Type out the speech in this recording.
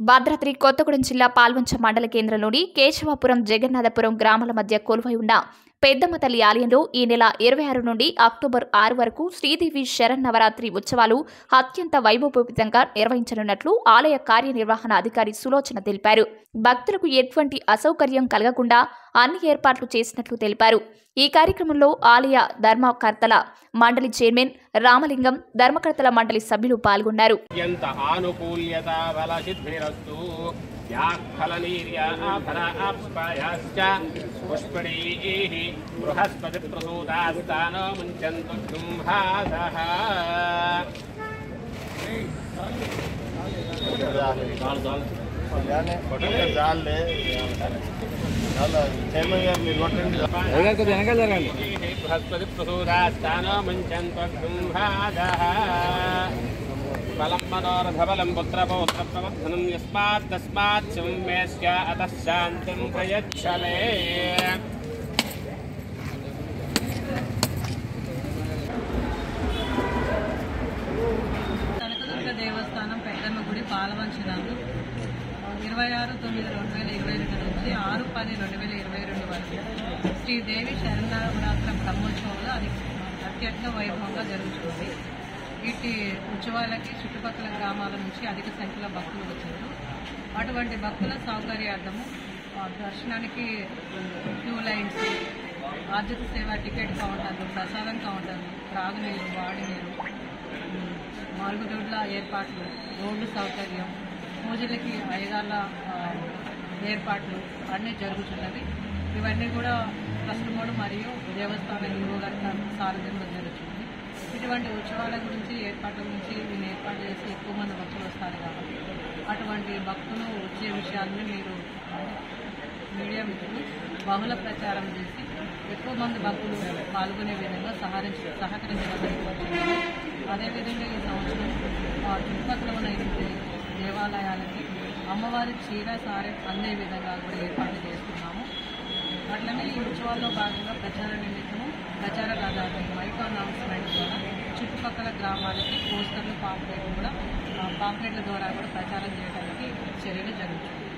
భద్రాద్రి కొత్తగూడెం జిల్లా పాల్వంచ మండల కేంద్రంలోని కేశవాపురం జగన్నాథపురం గ్రామాల మధ్య కొలువై ఉన్న పెద్దమ్మ తల్లి ఆలయంలో ఈ నెల ఇరవై ఆరు నుండి అక్టోబర్ ఆరు వరకు శ్రీదేవి శరన్నవరాత్రి ఉత్సవాలు అత్యంత వైభవోపేతంగా నిర్వహించనున్నట్లు ఆలయ కార్యనిర్వహణ అధికారి సులోచన తెలిపారు భక్తులకు ఎటువంటి అసౌకర్యం కలగకుండా అన్ని ఏర్పాట్లు చేసినట్లు తెలిపారు ఈ కార్యక్రమంలో ఆలయ ధర్మకర్తల మండలి చైర్మన్ రామలింగం ధర్మకర్తల మండలి సభ్యులు పాల్గొన్నారు అత్యంత ఆనుకూల్యత బలసిద్ధిరస్తు యాఃఫలనీర్యాఫలాప్స్పయాశ్చ పుష్పణీః బృహస్పతి ప్రసూతాస్తానో ముంచంతు కుంభాసః జాల్ లే చైర్మన్ గారు మీరు కొట్టండి బృహస్పతి ప్రసూతాస్తానో ముంచంతు కుంభాసః బలం మనోరథబలం పుత్రపౌత్ర ప్రవర్ధనం యస్మాత్ తస్మాత్ సంవేశ్య అతః శాంతిం ప్రయచ్చలే కనకదుర్గ దేవస్థానం పెద్దమ్మ గుడి పాలవంచనందు ఇరవై ఆరు తొమ్మిది రెండు వేల ఇరవై రెండు నుంచి ఆరు పది రెండు వేల ఇరవై రెండు వరకు శ్రీదేవి శరణవరాత్ర బ్రహ్మోత్సవంలో అది అత్యంత వైభవంగా జరుగుతుంది వీటి ఉత్సవాలకి చుట్టుపక్కల గ్రామాల నుంచి అధిక సంఖ్యలో భక్తులు వచ్చారు అటువంటి భక్తుల సౌకర్యార్థము ఆ, దర్శనానికి క్యూ లైన్స్ ఆర్థిక సేవ టికెట్ కౌంటర్లు ప్రసాదం కౌంటర్లు త్రాగునీరు వాడినీరు మరుగుదొడ్ల ఏర్పాట్లు రోడ్డు సౌకర్యం పూజలకి అయ్యగార్ల ఆ, ఏర్పాట్లు అన్నీ జరుగుతున్నవి ఇవన్నీ కూడా కస్టమర్ మరియు దేవస్థాన ఈవో గారి సారథ్యంలో జరుగుతుంది ఇటువంటి ఉత్సవాల గురించి ఏర్పాట్ల గురించి దీన్ని ఏర్పాటు చేసి ఎక్కువ మంది భక్తులు వస్తారు కాబట్టి అటువంటి భక్తులు వచ్చే విషయాన్ని మీరు ఆ, మీడియా మిత్రులు బహుళ ప్రచారం చేసి ఎక్కువ మంది భక్తులు పాల్గొనే విధంగా సహకరించి సహకరించడం కోరుతున్నాను. అదేవిధంగా ఈ సంవత్సరం ఆ చుట్టుపక్కల ఉన్న ఎనిమిది దేవాలయాలకి అమ్మవారి చీర సారె అందే విధంగా కూడా ఏర్పాటు చేస్తున్నాము అట్లనే ఈ ఉత్సవాల్లో భాగంగా ప్రచార నిమిత్తము ప్రచార రథాలు మైక్ అనౌన్స్మెంట్ ద్వారా చుట్టుపక్కల గ్రామాలకి పోస్టర్లు పాంప్లెట్లు కూడా ఆ, పాంప్లెట్ల ద్వారా కూడా ప్రచారం చేయడానికి చర్యలు జరుగుతుంది